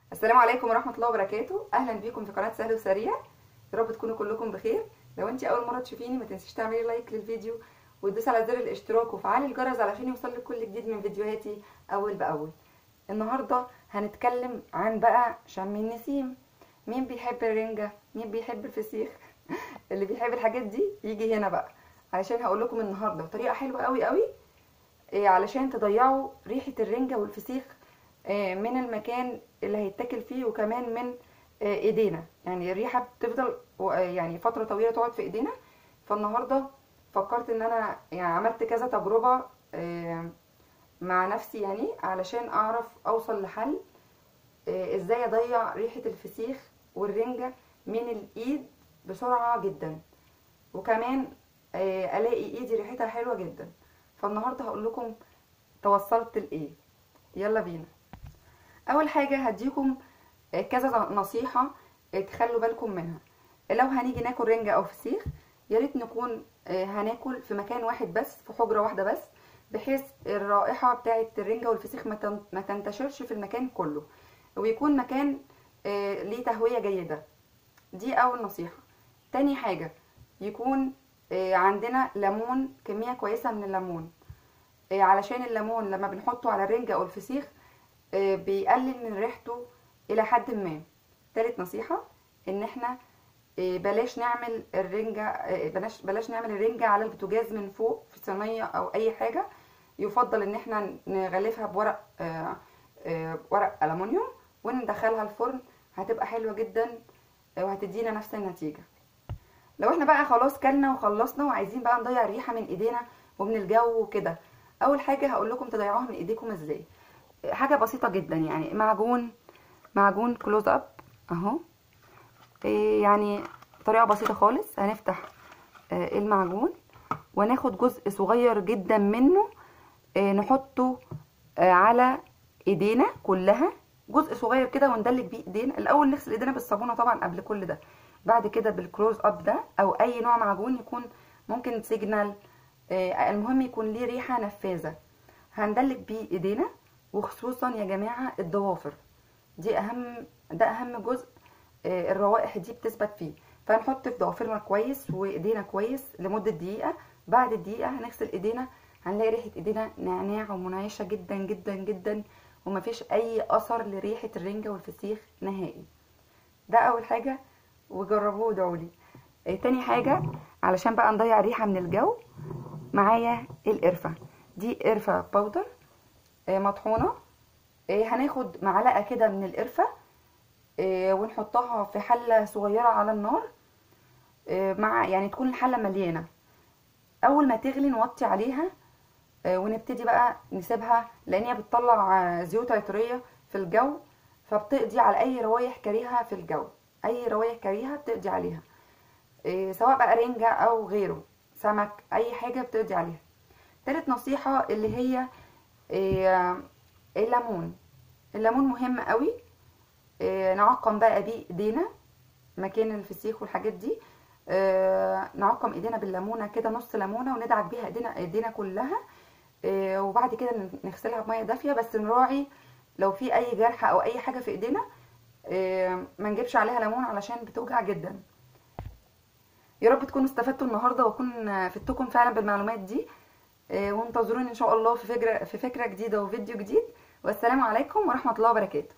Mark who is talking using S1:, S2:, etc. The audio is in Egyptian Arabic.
S1: السلام عليكم ورحمة الله وبركاته أهلا بيكم في قناة سهل وسريع يا رب تكونوا كلكم بخير لو انت أول مرة تشوفيني ما تنسيش تعملي لايك للفيديو وتدوسي على زر الاشتراك وفعلي الجرس علشان يوصلك كل جديد من فيديوهاتي أول بأول النهاردة هنتكلم عن بقى شم النسيم مين بيحب الرنجة مين بيحب الفسيخ اللي بيحب الحاجات دي يجي هنا بقى علشان هقول لكم النهارده طريقة حلوة قوي قوي إيه علشان تضيعوا ريحة الرنجة والفسيخ آه، من المكان اللي هيتاكل فيه وكمان من آه، ايدينا يعني الريحه بتفضل و- آه، يعني فتره طويله تقعد في ايدينا فالنهارده فكرت ان انا يعني عملت كذا تجربه آه، مع نفسي يعني علشان اعرف اوصل لحل آه، ازاي اضيع ريحه الفسيخ والرنجه من الايد بسرعه جدا وكمان آه، الاقي ايدي ريحتها حلوه جدا فالنهارده هقول لكم توصلت لايه يلا بينا اول حاجه هديكم كذا نصيحه تخلوا بالكم منها لو هنيجي ناكل رنجه او فسيخ يا ريت نكون هناكل في مكان واحد بس في حجره واحده بس بحيث الرائحه بتاعه الرنجه والفسيخ ما تن- ما تنتشرش في المكان كله ويكون مكان آه، ليه تهويه جيده دي اول نصيحه تاني حاجه يكون آه، عندنا ليمون كميه كويسه من الليمون آه، علشان الليمون لما بنحطه على الرنجة او الفسيخ آه، بيقلل من ريحته الى حد ما تالت نصيحة ان احنا آه، بلاش نعمل الرنجة آه، بلاش بلاش نعمل الرنجة على البوتاجاز من فوق في صينية او اي حاجة يفضل ان احنا نغلفها بورق آه، آه، ورق ألمونيوم وندخلها الفرن هتبقى حلوة جدا آه، وهتدينا نفس النتيجة لو احنا بقى خلاص كلنا وخلصنا وعايزين بقى نضيع الريحه من ايدينا ومن الجو وكده اول حاجه هقول لكم تضيعوها من ايديكم ازاي حاجه بسيطه جدا يعني معجون معجون كلوز اب اهو إيه يعني طريقه بسيطه خالص هنفتح آه، المعجون وناخد جزء صغير جدا منه آه، نحطه آه، على ايدينا كلها جزء صغير كده وندلك بيه ايدينا الاول نغسل ايدينا بالصابونه طبعا قبل كل ده بعد كده بالكلوز اب ده او اي نوع معجون يكون ممكن سيجنال آه، المهم يكون ليه ريحه نفاذه هندلك بيه ايدينا وخصوصا يا جماعه الضوافر دي اهم ده اهم جزء آه، الروائح دي بتثبت فيه فهنحط في ضوافرنا كويس وايدينا كويس لمده دقيقه بعد الدقيقه هنغسل ايدينا هنلاقي ريحه ايدينا نعناع ومنعشه جدا جدا جدا ومفيش اي اثر لريحه الرنجه والفسيخ نهائي ده اول حاجه وجربوه وادعوا لي آه، تاني حاجه علشان بقى نضيع ريحه من الجو معايا القرفه دي قرفه باودر آه، مطحونه آه، هناخد معلقه كده من القرفه آه، ونحطها في حله صغيره على النار آه، مع يعني تكون الحله مليانه اول ما تغلي نوطي عليها آه، ونبتدي بقى نسيبها لان هي بتطلع آه، زيوت عطريه في الجو فبتقضي على اي روايح كريهه في الجو اي روايح كريهه بتقضي عليها إيه، سواء بقى رنجة او غيره سمك اي حاجة بتقضي عليها تالت نصيحة اللي هي إيه، الليمون الليمون مهم قوي إيه، نعقم بقى بيه ايدينا مكان الفسيخ والحاجات دي إيه، نعقم ايدينا بالليمونة كده نص ليمونة وندعك بيها ايدينا ايدينا كلها إيه، وبعد كده نغسلها بمية دافية بس نراعي لو في اي جرح او اي حاجة في ايدينا إيه، ما نجيبش عليها ليمون علشان بتوجع جدا يا رب تكونوا استفدتوا النهارده واكون فدتكم فعلا بالمعلومات دي آه، وانتظروني ان شاء الله في فكره في فكره جديده وفيديو جديد والسلام عليكم ورحمه الله وبركاته